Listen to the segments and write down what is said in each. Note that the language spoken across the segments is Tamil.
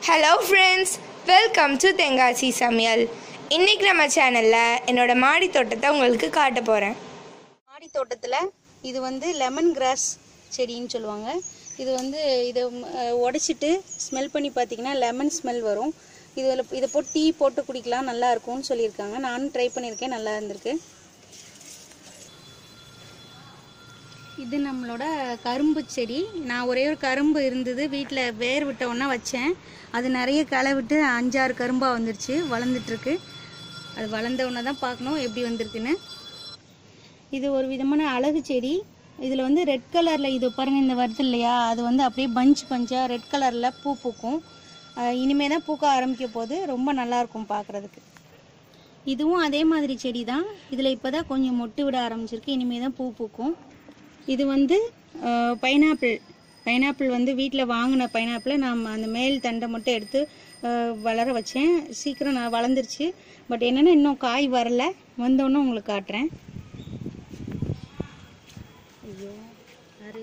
hello friends welcome to Tenkasi சமையல் இன்றைக்கி நம்ம சேனலில் என்னோட மாடி தோட்டத்தை உங்களுக்கு காட்ட போகிறேன் மாடி தோட்டத்தில் இது வந்து லெமன் கிராஸ் செடின்னு சொல்லுவாங்க இது வந்து இதை உடைச்சிட்டு ஸ்மெல் பண்ணி பார்த்தீங்கன்னா லெமன் ஸ்மெல் வரும் இதில் இதை போட்டு டீ போட்டு குடிக்கலாம் நல்லா இருக்கும்னு சொல்லியிருக்காங்க நானும் ட்ரை பண்ணியிருக்கேன் நல்லா இருந்திருக்கு இது நம்மளோட கரும்பு செடி நான் ஒரே ஒரு கரும்பு இருந்தது வீட்டில் வேர் விட்ட உடனே வச்சேன் அது நிறைய களை விட்டு அஞ்சாறு கரும்பாக வந்துருச்சு வளர்ந்துட்டுருக்கு அது வளர்ந்த உடனே தான் பார்க்கணும் எப்படி வந்திருக்குன்னு இது ஒரு விதமான அழகு செடி இதில் வந்து ரெட் கலரில் இது பாருங்கள் இந்த வருது இல்லையா அது வந்து அப்படியே பஞ்ச் பஞ்சாக ரெட் கலரில் பூ பூக்கும் அஹ் இனிமே தான் பூக்க ஆரம்பிக்க போது ரொம்ப நல்லாயிருக்கும் பார்க்குறதுக்கு இதுவும் அதே மாதிரி செடி தான் இதில் இப்போ தான் கொஞ்சம் மொட்டு விட ஆரம்பிச்சிருக்கு இனிமே தான் பூ பூக்கும் இது வந்து பைனாப்பிள் பைனாப்பிள் வந்து வீட்டில் வாங்கின பைனாப்பிளை நான் அந்த மேல் தண்டை மட்டும் எடுத்து அஹ், வளர வச்சேன் சீக்கிரம் நான் வளர்ந்துருச்சு பட் என்னென்னா இன்னும் காய் வரல வந்தோடனே உங்களுக்கு காட்டுறேன் ஐயோ யாரு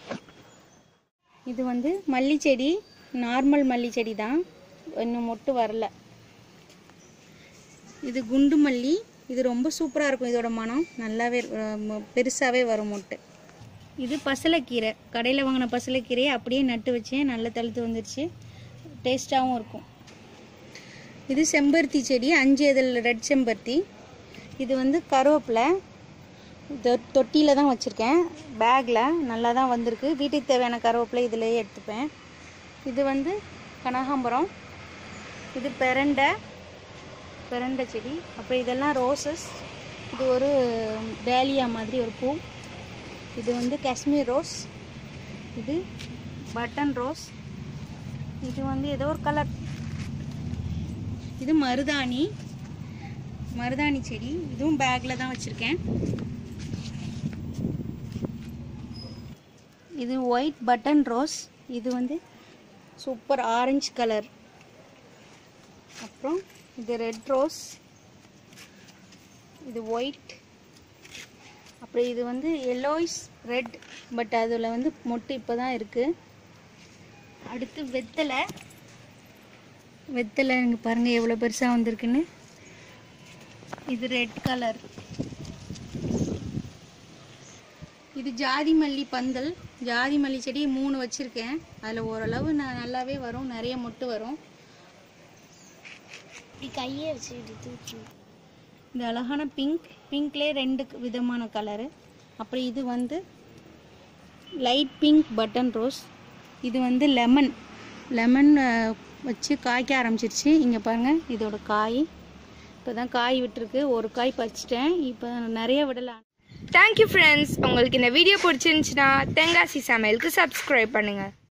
இது வந்து மல்லி செடி நார்மல் மல்லி செடி தான் இன்னும் மொட்டு வரல இது குண்டு மல்லி இது ரொம்ப சூப்பராக இருக்கும் இதோட மனம் நல்லாவே பெருசாகவே வரும் மொட்டு இது பசலைக்கீரை கடையில் வாங்கின பசலைக்கீரையை அப்படியே நட்டு வச்சேன் நல்ல தழுத்து வந்துருச்சு டேஸ்ட்டாகவும் இருக்கும் இது செம்பருத்தி செடி அஞ்சு இதழ் ரெட் செம்பருத்தி இது வந்து கருவேப்பிலை தொட்டியில் தான் வச்சுருக்கேன் பேக்கில் நல்லா தான் வந்திருக்கு வீட்டுக்கு தேவையான கருவேப்பிலை இதிலேயே எடுத்துப்பேன் இது வந்து கனகாம்பரம் இது பெரண்டை பெரண்டை செடி அப்புறம் இதெல்லாம் ரோசஸ் இது ஒரு டேலியா மாதிரி ஒரு பூ இது வந்து காஷ்மீர் ரோஸ் இது பட்டன் ரோஸ் இது வந்து ஏதோ ஒரு கலர் இது மருதாணி மருதாணி செடி இதுவும் பேக்கில் தான் வச்சுருக்கேன் இது ஒயிட் பட்டன் ரோஸ் இது வந்து சூப்பர் ஆரஞ்சு கலர் அப்புறம் இது ரெட் ரோஸ் இது ஒயிட் அப்புறம் இது வந்து எல்லோயிஸ் ரெட் பட் அதில் வந்து மொட்டு இப்போ தான் இருக்குது அடுத்து வெத்தலை வெத்தலை இங்கே பாருங்கள் எவ்வளோ பெருசாக வந்திருக்குன்னு இது ரெட் கலர் இது ஜாதி மல்லி பந்தல் ஜாதி மல்லி செடி மூணு வச்சுருக்கேன் அதில் ஓரளவு நான் நல்லாவே வரும் நிறைய மொட்டு வரும் கையே வச்சுக்கிட்டு தூக்கி இது அழகான பிங்க் பிங்க்லேயே ரெண்டு விதமான கலரு அப்புறம் இது வந்து லைட் பிங்க் பட்டன் ரோஸ் இது வந்து லெமன் லெமன் வச்சு காய்க்க ஆரம்பிச்சிருச்சு இங்கே பாருங்கள் இதோட காய் இப்போ தான் காய் விட்டுருக்கு ஒரு காய் பறிச்சிட்டேன் இப்போ நிறைய விடலாம் தேங்க்யூ ஃப்ரெண்ட்ஸ் உங்களுக்கு இந்த வீடியோ பிடிச்சிருந்துச்சுன்னா தெங்காசி சமையலுக்கு சப்ஸ்கிரைப் பண்ணுங்கள்